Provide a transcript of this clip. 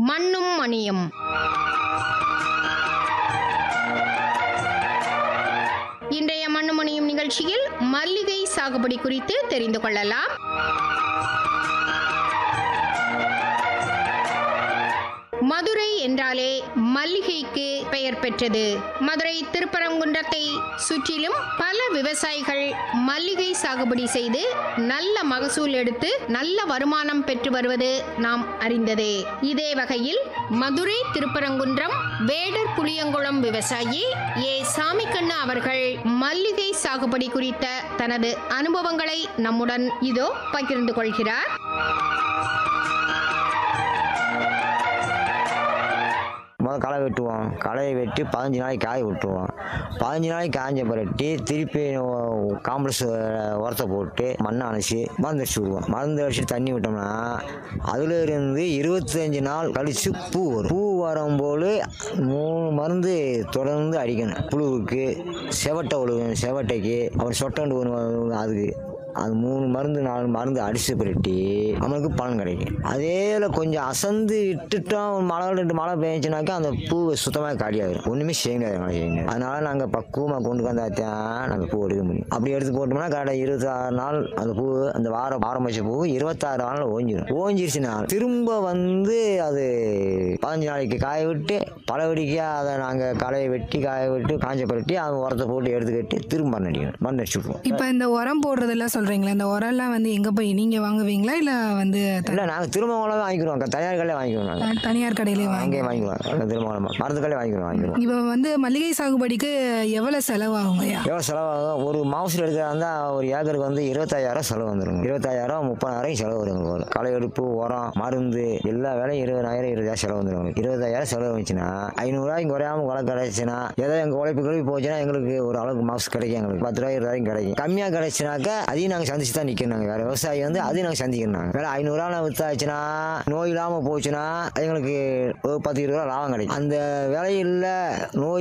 மண்ணும் மணியும் இன்றைய மண்ணும் மணியும் நிகழ்ச்சியில் மல்லிகை சாகுபடி குறித்து தெரிந்து கொள்ளலாம் மதுரை என்றாலே மல்லிகைக்கு பெயர் பெற்றது மதுரை திருப்பரங்குன்றத்தை சுற்றிலும் பல விவசாயிகள் மல்லிகை சாகுபடி செய்து நல்ல மகசூல் எடுத்து நல்ல வருமானம் பெற்று வருவது நாம் அறிந்ததே இதே வகையில் மதுரை திருப்பரங்குன்றம் வேடர் புளியங்குளம் விவசாயி ஏ சாமிக்கண்ணு அவர்கள் மல்லிகை சாகுபடி குறித்த தனது அனுபவங்களை நம்முடன் இதோ பகிர்ந்து கொள்கிறார் முதல் களை வெட்டுவோம் களையை வெட்டி பதினஞ்சு நாளைக்கு காய விட்டுருவோம் பதினஞ்சு நாளைக்கு காய்ஞ்ச பிறட்டி திருப்பி காம்ப்ளெக்ஸ் உரத்தை போட்டு மண்ணை அணைச்சி மருந்து அடிச்சு விடுவோம் மருந்து அடிச்சு தண்ணி விட்டோம்னா அதுல இருந்து இருபத்தஞ்சு நாள் கழிச்சு பூ வரும் பூ வரும்போது மூணு மருந்து தொடர்ந்து அடிக்கணும் புழுவுக்கு செவட்டை விழுகும் செவட்டைக்கு அப்புறம் சொட்டண்டு ஒன்று அதுக்கு அது மூணு மருந்து நாலு மருந்து அடிச்சு பிரட்டி நம்மளுக்கு பலன் கிடைக்கும் அதேல கொஞ்சம் அசந்து விட்டுட்டோம் மழை ரெண்டு மழை பெஞ்சுனாக்கா அந்த பூ சுத்தமாக காலியாகிடும் ஒன்றுமே செய்ய முடியாது மழை செய்ய முடியாது அதனால நாங்கள் பக்குவமாக கொண்டு வந்தாத்தான் நாங்கள் பூ எடுக்க முடியும் அப்படி எடுத்து போட்டோம்னா கரெக்டாக இருபத்தாறு நாள் அந்த பூ அந்த வாரம் ஆரம்பிச்ச பூ இருபத்தாறு நாள் ஓஞ்சிடும் ஓஞ்சிருச்சுன்னா திரும்ப வந்து அது பதினஞ்சு நாளைக்கு காய விட்டு பழவடிக்கா அதை நாங்கள் களையை வெட்டி காய விட்டு காஞ்ச பரட்டி அதை உரத்தை போட்டு எடுத்துக்கிட்டு திரும்ப மண் அடிக்கணும் மண் அடிச்சு விட்ருவோம் இப்போ இந்த உரம் போடுறதெல்லாம் சொல்றீங்களா இந்த உரம்லாம் வந்து எங்க போய் நீங்க வாங்குவீங்களா இல்ல வந்து த- இல்லை நாங்கள் திருமங்கலம் வாங்கிக்கிறோம் க- தனியார் கடையில் வாங்கிக்கிறோம் நாங்கள் த- தனியார் கடையிலே வாங்கி அங்கேயே வாங்கிக்குவோம் திருமங்கலம் மருந்து கடையில் வாங்கிக்கிறோம் வாங்கிக்கிறோம் இப்போ வந்து மல்லிகை சாகுபடிக்கு எவ்வளவு செலவாகுங்கய்யா எவ்வளோ செலவாகும் ஒரு மாதத்தில் எடுக்கிறதா இருந்தால் ஒரு ஏக்கருக்கு வந்து இருபத்தாயிரம் செலவு வந்துருங்க இருபத்தாயிரம் முப்பதாயிரம் செலவு வரும் எங்களுக்கு வரும் களை எடுப்பு உரம் மருந்து எல்லா வேலையும் இருபதாயிரம் இருபதாயிரம் செலவு வந்துடும் எங்களுக்கு. இருபதாயிரம் செலவு வந்துச்சுன்னா ஐநூறுரூவாய்க்கு குறையாம உழை கிடைச்சுன்னா ஏதோ எங்கள் உழைப்பு கிழப்பு போச்சுன்னா எங்களுக்கு ஒரு அளவுக்கு மாசம் கிடைக்கும் எங்களுக்கு பத்து ரூபாய் இருபதாயிரம் கிடைக்கும் கம்மியாக கிடைச்சுனாக்கா அதையும் நாங்கள் சந்திச்சு தான் நிற்கணும் நாங்கள் வேறு விவசாயி வந்து அதையும் நாங்கள் சந்திக்கணும் நாங்கள் வேலை ஐநூறுரூவா வித்தாச்சுன்னா நோய் இல்லாமல் போச்சுன்னா எங்களுக்கு ஒரு பத்து இருபது ரூபா லாபம் கிடைக்கும் அந்த விலையில்ல நோய்